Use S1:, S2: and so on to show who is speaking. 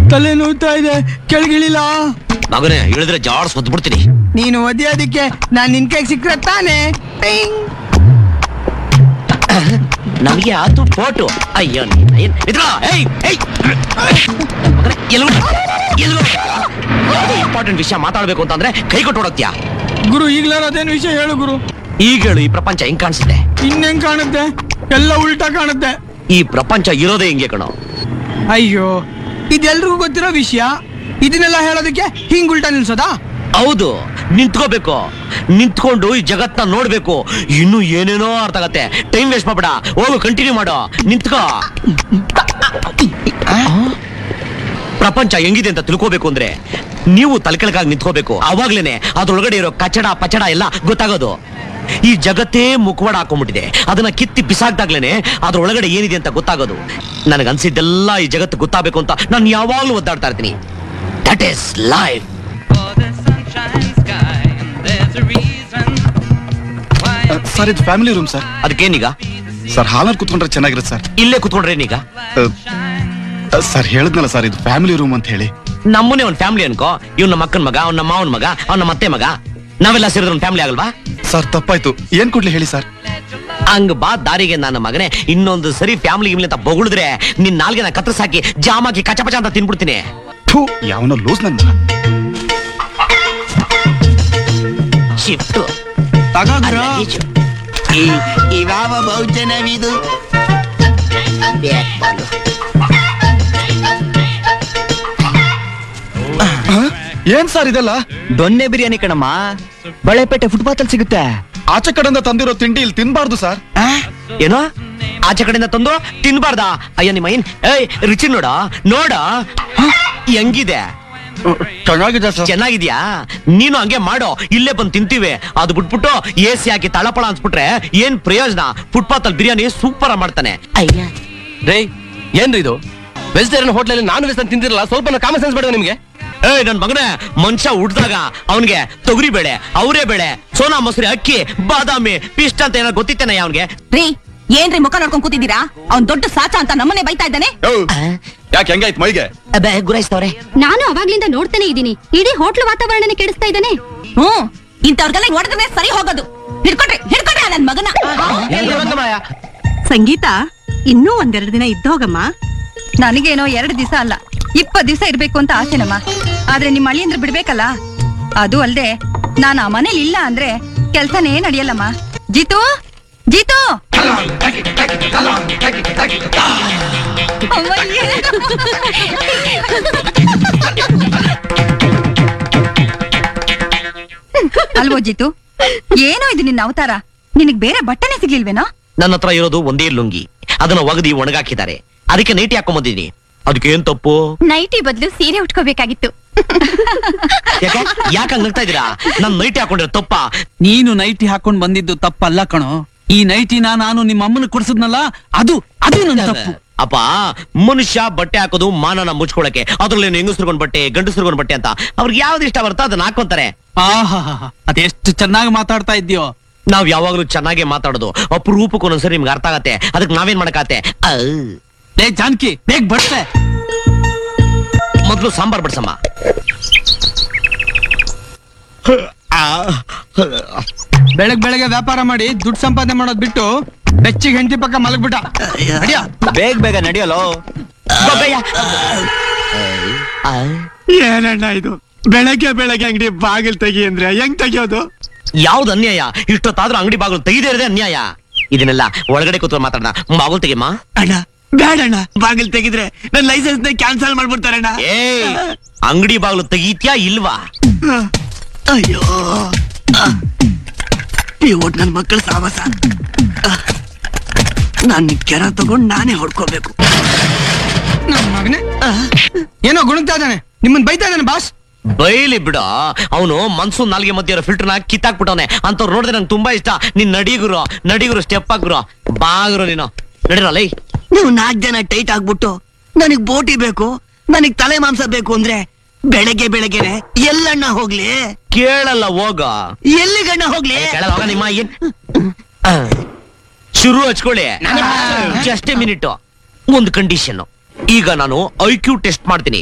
S1: ತಲೆ ನೋವ್ತಾ ಇದೆ ಕೆಳಗಿಳಿಲ್ಲ
S2: ಮಗನೇ ಇಳಿದ್ರೆ ಜಾಡ್ಸ್ ಒದ್ದು ಬಿಡ್ತೀನಿ
S1: ನೀನು ಒದಿಯೋದಕ್ಕೆ ನಾನ್ ನಿನ್ ಕೈಗೆ ಸಿಕ್ಕ್ರೆ ತಾನೇ ಪಿಂಗ್.
S2: ನಮಗೆ ಆತು ಫೋಟೋ ಅಯ್ಯೋ ನೀನ್ ಏನ್ ಇದ್ರ ಏಯ್ ಏಯ್ ಮಗನೇ ಎಲ್ಗೋ ಎಲ್ಗೋ ಯಾವುದೋ ಇಂಪಾರ್ಟೆಂಟ್ ವಿಷಯ ಮಾತಾಡ್ಬೇಕು ಅಂತಂದ್ರೆ ಕೈ ಕೊಟ್ಟು ಹೊಡಕ್ತ್ಯಾ
S1: ಗುರು ಈಗ್ಲಾರ ಅದೇನು ವಿಷಯ ಹೇಳು ಗುರು
S2: ಈಗ ಹೇಳು ಈ ಪ್ರಪಂಚ ಹೆಂಗ್ ಕಾಣಿಸುತ್ತೆ
S1: ಇನ್ನೆಂಗ್ ಕಾಣುತ್ತೆ ಎಲ್ಲ ಉಲ್ಟಾ ಕಾಣುತ್ತೆ
S2: ಈ ಪ್ರಪಂಚ ಇರೋದೇ ಹಿಂಗೆ ಕಣೋ
S1: ಅಯ್ಯೋ ಇದೆಲ್ರಿಗೂ ಗೊತ್ತಿರೋ ವಿಷಯ ಇದನ್ನೆಲ್ಲ ಹೇಳೋದಕ್ಕೆ ಹಿಂಗ್ ಉಲ್ಟಾ ನಿಲ್ಸೋದಾ
S2: ಹೌದು ನಿಂತ್ಕೋಬೇಕು ನಿಂತ್ಕೊಂಡು ಈ ಜಗತ್ನ ನೋಡ್ಬೇಕು ಇನ್ನು ಏನೇನೋ ಅರ್ಥ ಆಗತ್ತೆ ಟೈಮ್ ವೇಸ್ಟ್ ಮಾಡ್ಬೇಡ ಹೋಗು ಕಂಟಿನ್ಯೂ ಮಾಡು ನಿಂತ್ಕೋ ಪ್ರಪಂಚ ಹೆಂಗಿದೆ ಅಂತ ತಿಳ್ಕೋಬೇಕು ಅಂದ್ರೆ ನೀವು ತಲೆಕೆಳಗಾಗಿ ನಿಂತ್ಕೋಬೇಕು ಅವಾಗ್ಲೇನೆ ಅದ್ರೊಳಗಡೆ ಇರೋ ಕಚಡ ಪಚಡ ಎಲ್ಲ ಗೊತ್ತಾಗೋದು ಈ ಜಗತ್ತೇ ಮುಖವಾಡ ಹಾಕೊಂಡ್ಬಿಟ್ಟಿದೆ ಅದನ್ನ ಕಿತ್ತಿ ಬಿಸಾಕ್ದಾಗ್ಲೇನೆ ಅದ್ರೊಳಗಡೆ ಏನಿದೆ ಅಂತ ಗೊತ್ತಾಗೋದು ನನಗನ್ಸಿದ್ದೆಲ್ಲ ಈ ಜಗತ್ತು ಗೊತ್ತಾಗಬೇಕು ಅಂತ ನಾನು ಯಾವಾಗ್ಲೂ ಒದ್ದಾಡ್ತಾ ಇರ್ತೀನಿ that is life
S3: For the sunshine sky, and there's a reason why I'm
S4: sir ಇದು ಫ್ಯಾಮಿಲಿ ರೂಮ್ ಸರ್
S2: ಅದಕ್ಕೇನೀಗ
S4: ಸರ್ ಹಾಲಲ್ಲಿ ಕುತ್ಕೊಂಡ್ರೆ ಚೆನ್ನಾಗಿರುತ್ತೆ ಸರ್
S2: ಇಲ್ಲೇ ಕುತ್ಕೊಂಡ್ರೇನೀಗ
S4: ಸರ್ ಹೇಳಿದ್ನಲ್ಲ ಸರ್ ಇದು ಫ್ಯಾಮಿಲಿ ರೂಮ್ ಅಂತ ಹೇಳಿ
S2: ನಮ್ಮನೆ ಒಂದ್ ಫ್ಯಾಮಿಲಿ ಅನ್ಕೋ ಇವ್ನ ನಮ್ಮ ಅಕ್ಕನ ಮಗ ಅವ್ನ ಮಾವನ್ ಮಗ ಅವ್ನ ಮತ್ತೆ ಮಗ ನಾವೆಲ್ಲ ಸೇರಿದ್ರೆ ಒಂದು ಫ್ಯಾಮಿಲಿ ಆಗಲ್ವಾ
S4: ಸರ್ ತಪ್ಪಾಯ್ತು ಏನ್ ಕೊಡ್ಲಿ ಹೇಳಿ ಸರ್
S2: ಹಂಗ ಬಾ ದಾರಿಗೆ ನನ್ನ ಮಗನೇ ಇನ್ನೊಂದು ಸರಿ ಫ್ಯಾಮಿಲಿ ಗಿಮ್ಲಿ ಅಂತ ಬೊಗಳಿದ್ರೆ ನಿನ್ ನಾಲ್ಗೆ ನಾ ಕತ್ತರಿಸಾಕಿ ಜಾಮಾಕಿ ಕಚಪಚ ಅಂತ ತಿನ್ಬಿಡ್ತೀನಿ
S4: ಥೂ ಯಾವನೋ ಲೂಸ್ ನನ್ ಮಗ
S2: ಶಿಫ್ಟ್
S5: ಇವಾವ ಬಹುಜನವಿದು
S4: ಏನ್ ಸರ್ ಇದೆಲ್ಲ
S6: ದೊನ್ನೆ ಬಿರಿಯಾನಿ ಕಣಮ್ಮ ಬಳೆಪೇಟೆ ಫುಟ್ಪಾತ್ ಅಲ್ಲಿ ಸಿಗುತ್ತೆ
S4: ಆಚೆ ಕಡೆಯಿಂದ ತಂದಿರೋ ತಿಂಡಿ ಇಲ್ಲಿ ತಿನ್ಬಾರ್ದು ಸರ್
S2: ಏನೋ ಆಚೆ ಕಡೆಯಿಂದ ತಂದು ತಿನ್ಬಾರ್ದ ಅಯ್ಯ ನಿಮ್ಮ ಏನ್ ಏಯ್ ರುಚಿ ನೋಡ ನೋಡ ಹೆಂಗಿದೆ
S4: ಚೆನ್ನಾಗಿದೆ ಸರ್
S2: ಚೆನ್ನಾಗಿದ್ಯಾ ನೀನು ಹಂಗೆ ಮಾಡೋ ಇಲ್ಲೇ ಬಂದು ತಿಂತೀವಿ ಅದು ಬಿಟ್ಬಿಟ್ಟು ಎ ಸಿ ಹಾಕಿ ತಳಪಳ ಅನ್ಸ್ಬಿಟ್ರೆ ಏನ್ ಪ್ರಯೋಜನ ಫುಟ್ಪಾತ್ ಅಲ್ಲಿ ಬಿರಿಯಾನಿ ಸೂಪರ್ ಆಗಿ ಮಾಡ್ತಾನೆ ಅಯ್ಯ
S7: ರೇ ಏನ್ರಿ ಇದು ವೆಜಿಟೇರಿಯನ್ ಹೋಟ್ಲಲ್ಲಿ ನಾನ್ ವೆಜ್ ಅಂತ ತಿಂದಿರಲ್ಲ ಸ್ವಲ್ಪ ಕಾಮನ್ ಸೆನ್ಸ್ ಬೇಡ ನಿಮ್ಗೆ
S2: ಏಯ್ ನನ್ ಮಗನೇ ಮನುಷ್ಯ ಹುಡ್ದಾಗ ಅವನ್ಗೆ ತೊಗರಿ ಬೇಳೆ ಅವರೇ ಬೇಳೆ ಸೋನಾ ಮೊಸರಿ ಅಕ್ಕಿ ಬಾದಾಮಿ ಪಿಷ್ಟ ಅಂತ ಏನೋ ಗೊತ್ತಿತ್ತೇನೆ ಅವನ್ಗೆ
S8: ರೀ ಏನ್ರಿ ಮುಖ ನೋಡ್ಕೊಂಡ್ ಕೂತಿದ್ದೀರಾ ಅವ್ನ್ ದೊಡ್ಡ ಸಾಚ ಅಂತ ನಮ್ಮನೆ ಬೈತಾ ಇದ್ದಾನೆ
S4: ಯಾಕೆ ಹೆಂಗಾಯ್ತು ಮೈಗೆ
S2: ಗುರಾಯಿಸ್ತವ್ರೆ
S9: ನಾನು ಅವಾಗ್ಲಿಂದ ನೋಡ್ತಾನೆ ಇದ್ದೀನಿ ಇಡೀ ಹೋಟ್ಲು ವಾತಾವರಣನೇ ಕೆಡಿಸ್ತಾ ಇದ್ದಾನೆ
S8: ಹ್ಮ್ ಇಂಥವ್ರಿಗೆಲ್ಲ ಹೊಡೆದ್ರೆ ಸರಿ ಹೋಗೋದು ಹಿಡ್ಕೊಟ್ರಿ ಹಿಡ್ಕೊಟ್ರಿ ನನ್ ಮಗನ
S9: ಸಂಗೀತ ಇನ್ನೂ ಒಂದೆರಡು ದಿನ ಇದ್ದೋಗಮ್ಮ ನನಗೇನೋ ಎರಡು ದಿವಸ ಅಲ್ಲ ಇಪ್ಪತ್ ದಿವಸ ಇರ್ಬೇಕು ಅಂತ ಆಸೆನಮ್ಮ ಆದ್ರೆ ನಿಮ್ಮ ಅಳಿ ಅಂದ್ರೆ ಬಿಡ್ಬೇಕಲ್ಲ ಅದು ಅಲ್ದೆ ನಾನು ಆ ಮನೇಲಿ ಇಲ್ಲ ಅಂದ್ರೆ ಕೆಲ್ಸನೇ ನಡೆಯಲ್ಲಮ್ಮ ಜೀತು ಜೀತು ಅಮ್ಮಯ್ಯ. ಅಲ್ವೋ ಜೀತು ಏನೋ ಇದು ನಿನ್ನ ಅವತಾರ ನಿನಗ್ ಬೇರೆ ಬಟ್ಟೆನೆ ಸಿಗ್ಲಿಲ್ವೇನೋ
S2: ನನ್ನ ಹತ್ರ ಇರೋದು ಒಂದೇ ಲುಂಗಿ ಅದನ್ನ ಒಗದಿ ಒಣಗಾಕಿದ್ದಾರೆ ಅದಕ್ಕೆ ನೈಟಿ ಹಾಕೊಂಡ್ ಅದಕ್ಕೆ ಏನ್ ತಪ್ಪು
S9: ನೈಟಿ ಬದಲು ಸೀರೆ ಉಟ್ಕೋಬೇಕಾಗಿತ್ತು
S2: ಯಾಕೆ ಯಾಕೆ ಹಂಗ್ ನಗ್ತಾ ಇದೀರಾ ನನ್ ನೈಟಿ ಹಾಕೊಂಡಿರೋ ತಪ್ಪ
S1: ನೀನು ನೈಟಿ ಹಾಕೊಂಡ್ ಬಂದಿದ್ದು ತಪ್ಪಲ್ಲ ಕಣೋ ಈ ನೈಟಿನ ನಾನು ನಿಮ್ಮ ಅಮ್ಮನ ಕೊಡ್ಸದ್ನಲ್ಲ ಅದು ಅದು ನನ್ನ ತಪ್ಪು
S2: ಅಪ್ಪ ಮನುಷ್ಯ ಬಟ್ಟೆ ಹಾಕೋದು ಮಾನನ ಮುಚ್ಕೊಳಕ್ಕೆ ಅದ್ರಲ್ಲಿ ಹೆಂಗಸ್ರಿಗೊಂಡ್ ಬಟ್ಟೆ ಗಂಡಸ್ರಿಗೊಂಡ್ ಬಟ್ಟೆ ಅಂತ ಅವ್ರಿಗೆ ಯಾವ್ದು ಇಷ್ಟ ಬರುತ್ತೋ ಅದನ್ನ ಹಾಕೊಂತಾರೆ
S1: ಆಹಾ ಅದೆಷ್ಟು ಚೆನ್ನಾಗಿ ಮಾತಾಡ್ತಾ ಇದ್ಯೋ
S2: ನಾವ್ ಯಾವಾಗ್ಲೂ ಚೆನ್ನಾಗಿ ಮಾತಾಡೋದು ಅಪರೂಪಕ್ಕೆ ಒಂದೊಂದ್ಸರಿ ನಿಮ್ಗೆ ಅರ್ಥ ಆಗತ್ತೆ ಅದಕ್ಕೆ ನಾವೇನ್ ಮಾಡಕತ್ತೆ
S1: ಲೇ ಜಾನ್ಕಿ ಬೇಗ ಬಡ್ಸೆ
S2: ಮೊದ್ಲು ಸಾಂಬಾರ್ ಬಡ್ಸಮ್ಮ
S1: ಬೆಳಗ್ ಬೆಳಗ್ಗೆ ವ್ಯಾಪಾರ ಮಾಡಿ ದುಡ್ಡು ಸಂಪಾದನೆ ಮಾಡೋದ್ ಬಿಟ್ಟು ಬೆಚ್ಚಿಗೆ ಹೆಂಡತಿ ಪಕ್ಕ ಮಲಗ್ಬಿಟ್ಟ ನಡ್ಯೋ.
S6: ಬೇಗ ಬೇಗ ನಡೆಯಲೋ
S2: ಬಬ್ಬಯ್ಯ. ಆ,
S5: ಏನಣ್ಣ ಇದು ಬೆಳಗ್ಗೆ ಬೆಳಗ್ಗೆ ಅಂಗಡಿ ಬಾಗಿಲ್ ತೆಗಿ ಅಂದ್ರೆ ಹೆಂಗ್ ತೆಗಿಯೋದು
S2: ಯಾವ್ದು ಅನ್ಯಾಯ ಇಷ್ಟೊತ್ತಾದ್ರೂ ಅಂಗಡಿ ಬಾಗಿಲು ತೆಗೆದೇ ಇರದೆ ಅನ್ಯಾಯ ಇದನ್ನೆಲ್ಲ ಒಳಗಡೆ ಕೂತ್ಕೊಂಡು ಮಾತಾಡೋಣ ಬಾಗಿಲು ತೆಗಿಯಮ್ಮ
S5: ಅಣ್ಣ ಬೇಡಣ್ಣ ಬಾಗಿಲ್ ತೆಗಿದ್ರೆ ನನ್ ಲೈಸೆನ್ಸ್ ನ ಕ್ಯಾನ್ಸಲ್ ಮಾಡ್ಬಿಡ್ತಾರಣ್ಣ
S2: ಏ ಅಂಗಡಿ ಬಾಗಿಲು ತೆಗೀತ್ಯಾ ಇಲ್ವಾ
S5: ಅಯ್ಯೋ ಈ ಒಟ್ ನನ್ ಮಕ್ಕಳ ಸಾವಾಸ ನಾನ್ ಕೆರ ತಗೊಂಡ್ ನಾನೇ ಹೊಡ್ಕೋಬೇಕು
S1: ನನ್ ಮಗನೇ ಏನೋ ಗುಣಗ್ತಾ ಇದ್ದಾನೆ ನಿಮ್ಮನ್ ಬೈತಾ ಇದ್ದಾನೆ ಬಾಸ್
S2: ಬೈಲಿ ಬಿಡ ಅವನು ಮನ್ಸು ನಾಲ್ಗೆ ಮಧ್ಯೆ ಇರೋ ಫಿಲ್ಟರ್ನ ಕಿತ್ತಾಕ್ಬಿಟ್ಟವನೆ ಅಂತವ್ರು ನೋಡಿದ್ರೆ ನಂಗೆ ತುಂಬಾ ಇಷ್ಟ ನೀನ್ ನಡಿಗುರು ನಡಿಗುರು ಸ್ಟೆಪ್ ಹಾಕ್ರು ಬಾಗುರು ನೀನು ನಡಿರಲ್ಲ
S5: ನೀವು ನಾಲ್ಕ್ ಜನ ಟೈಟ್ ಆಗ್ಬಿಟ್ಟು ನನಗ್ ಬೋಟಿ ಬೇಕು ನನಗ್ ತಲೆ ಮಾಂಸ ಬೇಕು ಅಂದ್ರೆ ಬೆಳಗ್ಗೆ ಬೆಳಗ್ಗೆನೆ ಎಲ್ಲಣ್ಣ ಹೋಗ್ಲಿ
S2: ಕೇಳಲ್ಲ ಹೋಗ
S5: ಎಲ್ಲಿಗಣ್ಣ ಹೋಗ್ಲಿ
S2: ಕೇಳಲ್ಲ ಹೋಗ ನಿಮ್ಮ ಏನ್ ಆ, ಶುರು ಹಚ್ಕೊಳ್ಳಿ ಜಸ್ಟ್ ಮಿನಿಟ್ ಒಂದು ಕಂಡೀಷನ್ ಈಗ ನಾನು ಐ ಕ್ಯೂ ಟೆಸ್ಟ್ ಮಾಡ್ತೀನಿ